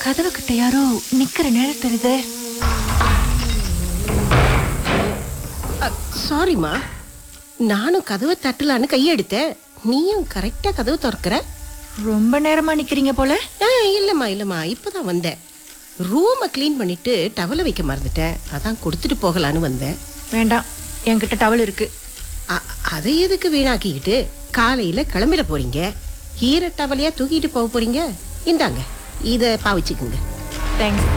கதவு கிட்ட யாரோ நிக்கிற நேரம் தெரியுது சாரிம்மா நானும் கதவை தட்டலான்னு கையெடுத்தேன் நீயும் கரெக்டா கதவு திறக்கிற ரொம்ப நேரமா நிக்கிறீங்க போல ஆ, இல்லம்மா இல்லம்மா இப்பதான் வந்தேன் ரூமை க்ளீன் பண்ணிட்டு டவலை வைக்க மறந்துட்டேன் அதான் கொடுத்துட்டு போகலான்னு வந்தேன் வேண்டாம் என்கிட்ட டவல் இருக்கு அ- அதை எதுக்கு வீணாக்கிக்கிட்டு காலையில கிளம்பிட போறீங்க ஈர டவலையா தூக்கிட்டு போக போறீங்க இந்தாங்க இத பாவிச்சுக்குங்க தேங்க்ஸ்